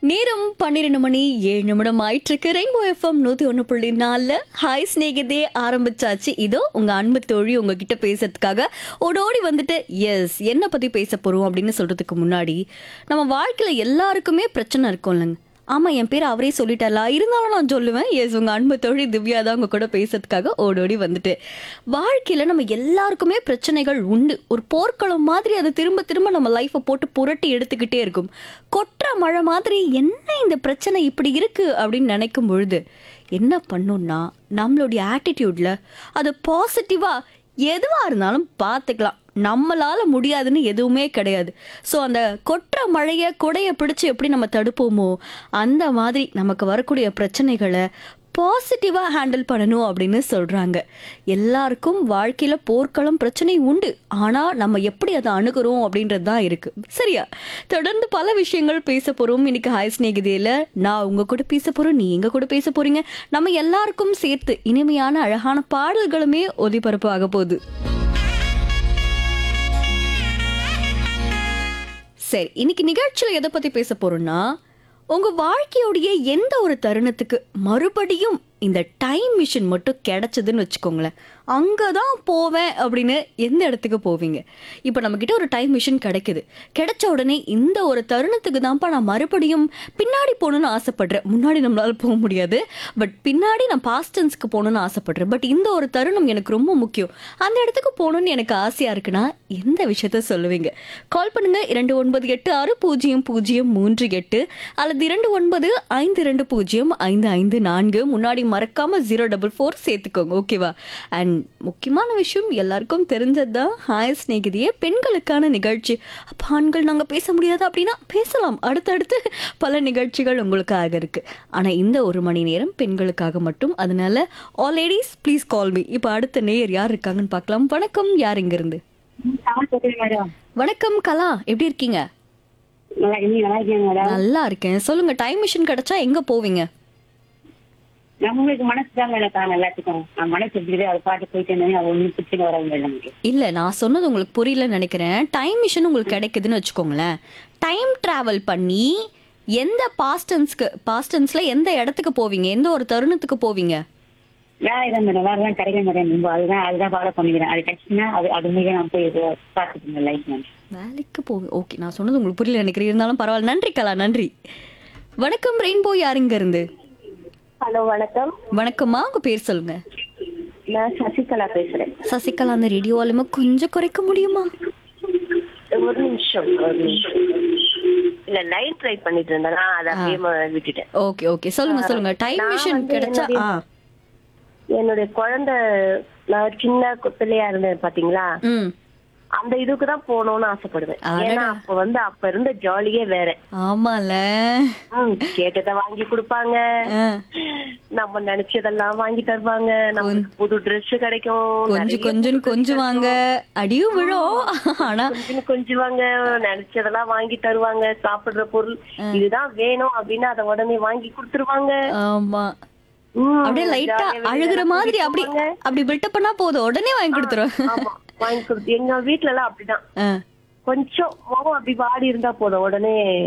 நேரம் பன்னிரெண்டு மணி ஏழு நிமிடம் ஆயிட்டு இருக்கு ரெயின்போ எஃப்எம் நூத்தி ஒண்ணு புள்ளி நாலுல ஹாய் ஸ்நேகிதே ஆரம்பிச்சாச்சு இதோ உங்க அன்பு தோழி உங்ககிட்ட பேசுறதுக்காக ஓடோடி வந்துட்டு எஸ் என்ன பத்தி பேச போறோம் அப்படின்னு சொல்றதுக்கு முன்னாடி நம்ம வாழ்க்கையில எல்லாருக்குமே பிரச்சனை இருக்கும் இல்லைங்க ஆமா என் பேர் அவரே சொல்லிட்டாரா இருந்தாலும் நான் சொல்லுவேன் எஸ் உங்க அன்பு தோழி திவ்யா தான் உங்க கூட பேசுறதுக்காக ஓடோடி வந்துட்டு வாழ்க்கையில நம்ம எல்லாருக்குமே பிரச்சனைகள் உண்டு ஒரு போர்க்களம் மாதிரி அது திரும்ப திரும்ப நம்ம லைஃப்பை போட்டு புரட்டி எடுத்துக்கிட்டே இருக்கும் கொற்ற மழை மாதிரி என்ன இந்த பிரச்சனை இப்படி இருக்கு அப்படின்னு நினைக்கும் பொழுது என்ன பண்ணும்னா நம்மளுடைய ஆட்டிடியூட்ல அது பாசிட்டிவா எதுவா இருந்தாலும் பார்த்துக்கலாம் நம்மளால முடியாதுன்னு எதுவுமே கிடையாது ஸோ அந்த கொற்ற மழையை கொடையை பிடிச்சு எப்படி நம்ம தடுப்போமோ அந்த மாதிரி நமக்கு வரக்கூடிய பிரச்சனைகளை பாசிட்டிவாக ஹேண்டில் பண்ணணும் அப்படின்னு சொல்கிறாங்க எல்லாருக்கும் வாழ்க்கையில் போர்க்களம் பிரச்சனை உண்டு ஆனால் நம்ம எப்படி அதை அணுகிறோம் அப்படின்றது தான் இருக்குது சரியா தொடர்ந்து பல விஷயங்கள் பேச போகிறோம் இன்னைக்கு ஹாய் ஸ்நேகிதியில் நான் உங்கள் கூட பேச போகிறோம் நீ எங்கள் கூட பேச போகிறீங்க நம்ம எல்லாருக்கும் சேர்த்து இனிமையான அழகான பாடல்களுமே ஒலிபரப்பு ஆக போகுது சரி இன்னைக்கு நிகழ்ச்சியில் எதை பற்றி பேச போறோம்னா உங்க வாழ்க்கையோடைய எந்த ஒரு தருணத்துக்கு மறுபடியும் இந்த டைம் மிஷின் மட்டும் கிடைச்சதுன்னு வச்சுக்கோங்களேன் அங்கே தான் போவேன் அப்படின்னு எந்த இடத்துக்கு போவீங்க இப்போ நம்மக்கிட்ட ஒரு டைம் மிஷின் கிடைக்குது கிடைச்ச உடனே இந்த ஒரு தருணத்துக்கு தான்ப்பா நான் மறுபடியும் பின்னாடி போகணும்னு ஆசைப்படுறேன் முன்னாடி நம்மளால போக முடியாது பட் பின்னாடி நான் பாஸ்ட் டென்ஸ்க்கு போகணும்னு ஆசைப்படுறேன் பட் இந்த ஒரு தருணம் எனக்கு ரொம்ப முக்கியம் அந்த இடத்துக்கு போகணும்னு எனக்கு ஆசையாக இருக்குன்னா எந்த விஷயத்த சொல்லுவீங்க கால் பண்ணுங்க இரண்டு ஒன்பது எட்டு ஆறு பூஜ்ஜியம் பூஜ்ஜியம் மூன்று எட்டு அல்லது இரண்டு ஒன்பது ஐந்து இரண்டு பூஜ்ஜியம் ஐந்து ஐந்து நான்கு முன்னாடி மறக்காம ஜீரோ டபுள் ஃபோர் சேர்த்துக்கோங்க ஓகேவா அண்ட் முக்கியமான விஷயம் எல்லாருக்கும் தெரிஞ்சது தான் ஹாய் ஸ்நேகிதியே பெண்களுக்கான நிகழ்ச்சி அப்போ ஆண்கள் நாங்கள் பேச முடியாது அப்படின்னா பேசலாம் அடுத்தடுத்து பல நிகழ்ச்சிகள் உங்களுக்காக இருக்கு ஆனால் இந்த ஒரு மணி நேரம் பெண்களுக்காக மட்டும் அதனால all ladies please call me இப்போ அடுத்த நேயர் யார் இருக்காங்கன்னு பார்க்கலாம் வணக்கம் யார் இங்கிருந்து மேடம் வணக்கம் கலா எப்படி இருக்கீங்க நல்லா நீங்க நல்லா இருக்கீங்க மேடம் நல்லா இருக்கேன் சொல்லுங்க டைம் மிஷின் கிடைச்சா எங்க போவீங்க நம்மளுக்கு மனசு தான் மேடம் காணும் எல்லாத்துக்கும் நான் மனசு இருக்குது அதை பாட்டு போயிட்டு இருந்தேன் அது ஒண்ணு பிடிச்சிட்டு வர மேடம் நமக்கு இல்ல நான் சொன்னது உங்களுக்கு புரியலன்னு நினைக்கிறேன் டைம் மிஷின் உங்களுக்கு கிடைக்குதுன்னு வச்சுக்கோங்களேன் டைம் டிராவல் பண்ணி எந்த பாஸ்டன்ஸ்க்கு பாஸ்டன்ஸ்ல எந்த இடத்துக்கு போவீங்க எந்த ஒரு தருணத்துக்கு போவீங்க வேற இதான் மேடம் வேற தான் கிடைக்க மாட்டேன் ரொம்ப அதுதான் அதுதான் ஃபாலோ பண்ணிக்கிறேன் அது கிடைச்சுன்னா அது அது மீது நான் போய் ஏதோ பார்த்துட்டு இருந்தேன் லைஃப் மேம் வேலைக்கு போவேன் ஓகே நான் சொன்னது உங்களுக்கு புரியல நினைக்கிறேன் இருந்தாலும் பரவாயில்ல நன்றி கலா நன்றி வணக்கம் ரெயின்போ யார் இங்க இருந்து ஹலோ வணக்கம் வணக்கம்மா உங்க பேர் சொல்லுங்க நான் சசிகலா பேசுறேன் சசிகலா அந்த ரேடியோ வால்யூமை கொஞ்சம் குறைக்க முடியுமா ஒரு நிமிஷம் ஒரு நிமிஷம் இல்ல லைன் ட்ரை பண்ணிட்டு இருந்தேன் நான் அதை அப்படியே ம- விட்டுட்டேன் ஓகே ஓகே சொல்லுங்க சொல்லுங்க டைம் நான் மிஷின் வந்து கிடைச்சா ஆ என்னுடைய குழந்தை நான் சின்ன கு- பிள்ளையா இருந்தேன் பாத்தீங்களா ம் அந்த இதுக்கு தான் போகணும்னு ஆசைப்படுவேன் அடடா. ஏன்னா அப்ப வந்து அப்ப இருந்த ஜாலியே வேற ஆமால ம், கேட்டதை வாங்கி கொடுப்பாங்க ஆ. நம்ம நினைச்சதெல்லாம் வாங்கி தருவாங்க நமக்கு புது Dress கிடைக்கும் கொஞ்சம் நிறைய கொஞ்சம் கொஞ்சுவாங்க அடியும் விழும் ஆனா கொஞ்சம் கொஞ்சுவாங்க நினைச்சதெல்லாம் வாங்கி தருவாங்க சாப்பிடுற பொருள் இதுதான் வேணும் அப்படின்னு அதை உடனே வாங்கி கொடுத்துருவாங்க ஆமா ம், அப்படியே லைட்டா ஜாலியா வெளியில அழுகுற எல்லாம் மாதிரி கூட்டிட்டு அப்படி போவாங்க. அப்படி பில்டப் பண்ணா போதும் உடனே வாங்கி கொடுத்துருவேன் ஆமா வாங்கி கொடுத்து எங்க வீட்ல எல்லாம் அப்படிதான் ஆ. கொஞ்சம் முகம் அப்படி வாடி இருந்தா போதும் உடனே